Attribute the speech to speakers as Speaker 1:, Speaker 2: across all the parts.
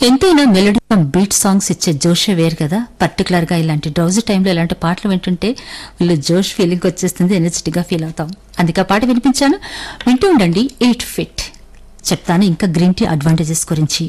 Speaker 1: ఎంతైనా melody beat songs ఇచ్చే జోషే వేరు కదా పర్టికులర్ గా ఇలాంటి డ్రౌజీ టైంలో ఇలాంటి పాటలు వింటుంటే వీళ్ళు జోష్ ఫీలింగ్ వచ్చేస్తుంది ఎనర్జెటిక్ గా ఫీల్ అవుతాం అందుకే ఆ పాట వినిపించాను వింటూ ఉండండి ఎయిట్ ఫిట్ చెప్తాను ఇంకా గ్రీన్ టీ అడ్వాంటేజెస్ గురించి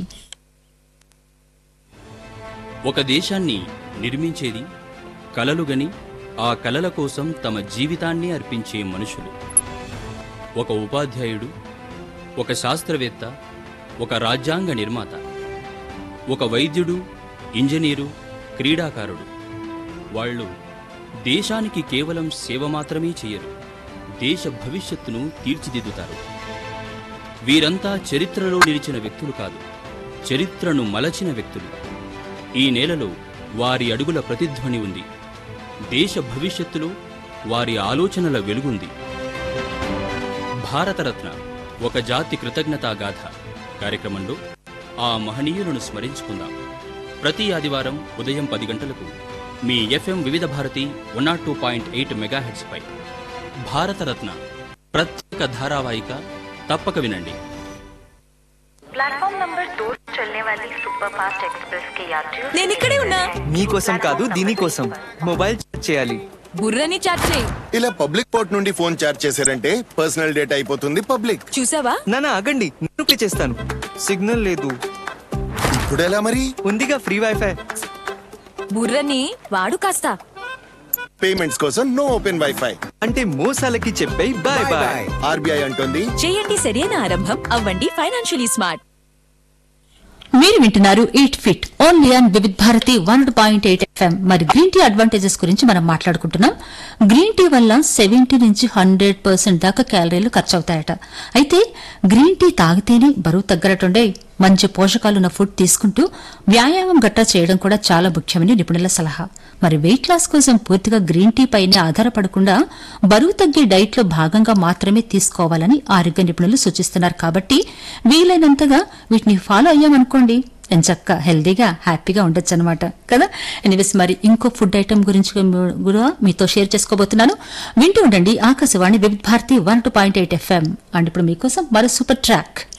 Speaker 2: ఒక దేశాన్ని నిర్మించేది కలలుగని ఆ కలల కోసం తమ జీవితాన్ని అర్పించే మనుషులు ఒక ఉపాధ్యాయుడు ఒక శాస్త్రవేత్త ఒక రాజ్యాంగ నిర్మాత ఒక వైద్యుడు ఇంజనీరు క్రీడాకారుడు వాళ్ళు దేశానికి కేవలం సేవ మాత్రమే చేయరు దేశ భవిష్యత్తును తీర్చిదిద్దుతారు వీరంతా చరిత్రలో నిలిచిన వ్యక్తులు కాదు చరిత్రను మలచిన వ్యక్తులు ఈ నేలలో వారి అడుగుల ప్రతిధ్వని ఉంది దేశ భవిష్యత్తులో వారి ఆలోచనల వెలుగుంది భారతరత్న ఒక జాతి కృతజ్ఞతా గాథ కార్యక్రమంలో ఆ మహనీయులను స్మరించుకుందాం ప్రతి ఆదివారం ఉదయం పది గంటలకు మీ FM Vividh Bharati one naught two point eight megahertz పై భారతరత్న ప్రత్యేక ధారావాహిక తప్పక వినండి
Speaker 3: प्लेटफॉर्म नंबर दो से चलने वाली सुपरफास्ट एक्सप्रेस के यात्रियों से
Speaker 4: నేను ఇక్కడే ఉన్నా
Speaker 5: మీకోసం కాదు దీనికోసం మొబైల్ ఛార్జ్ చేయాలి
Speaker 4: బుర్రని చాట్ చేయి
Speaker 6: ఇలా పబ్లిక్ పోర్ట్ నుండి ఫోన్ చార్జ్ చేశారంటే పర్సనల్ డేటా అయిపోతుంది పబ్లిక్
Speaker 4: చూసావా
Speaker 5: నానా ఆగండి నేను పే చేస్తాను సిగ్నల్ లేదు
Speaker 6: ఇప్పుడు ఎలా మరి
Speaker 5: ఉందిగా ఫ్రీ వైఫై
Speaker 4: బుర్రని వాడు కాస్త
Speaker 6: పేమెంట్స్ కోసం నో ఓపెన్ వైఫై
Speaker 5: అంటే మోసాలకి చెప్పే బాయ్ బాయ్
Speaker 6: ఆర్బీఐ అంటోంది
Speaker 4: చేయండి సరైన ఆరంభం అవ్వండి ఫైనాన్షియలీ స్మార్ట్
Speaker 1: మీరు వింటున్నారు eight fit only on Vividh Bharati one point eight FM మరి గ్రీన్ టీ అడ్వాంటేజెస్ గురించి మనం మాట్లాడుకుంటున్నాం గ్రీన్ టీ వల్ల సెవెంటీ నుంచి హండ్రెడ్ పర్సెంట్ దాకా క్యాలరీలు ఖర్చు అవుతాయట అయితే గ్రీన్ టీ తాగితేనే బరువు తగ్గరటుండే మంచి పోషకాలున్న ఫుడ్ తీసుకుంటూ వ్యాయామం గట్టా చేయడం కూడా చాలా ముఖ్యమని నిపుణుల సలహా మరి వెయిట్ లాస్ కోసం పూర్తిగా గ్రీన్ టీ పైనే ఆధారపడకుండా బరువు తగ్గే డైట్ లో భాగంగా మాత్రమే తీసుకోవాలని ఆరోగ్య నిపుణులు సూచిస్తున్నారు కాబట్టి వీలైనంతగా వీటిని ఫాలో అయ్యామనుకోండి ఎంచక్క హెల్దీగా హ్యాపీగా ఉండొచ్చు అనమాట కదా ఎనీవేస్ మరి ఇంకో ఫుడ్ ఐటమ్ గురించి కూడా మీతో షేర్ చేసుకోబోతున్నాను వింటూ ఉండండి Akashvani Vividh Bharati one two point eight FM and ఇప్పుడు మీకోసం మరో సూపర్ ట్రాక్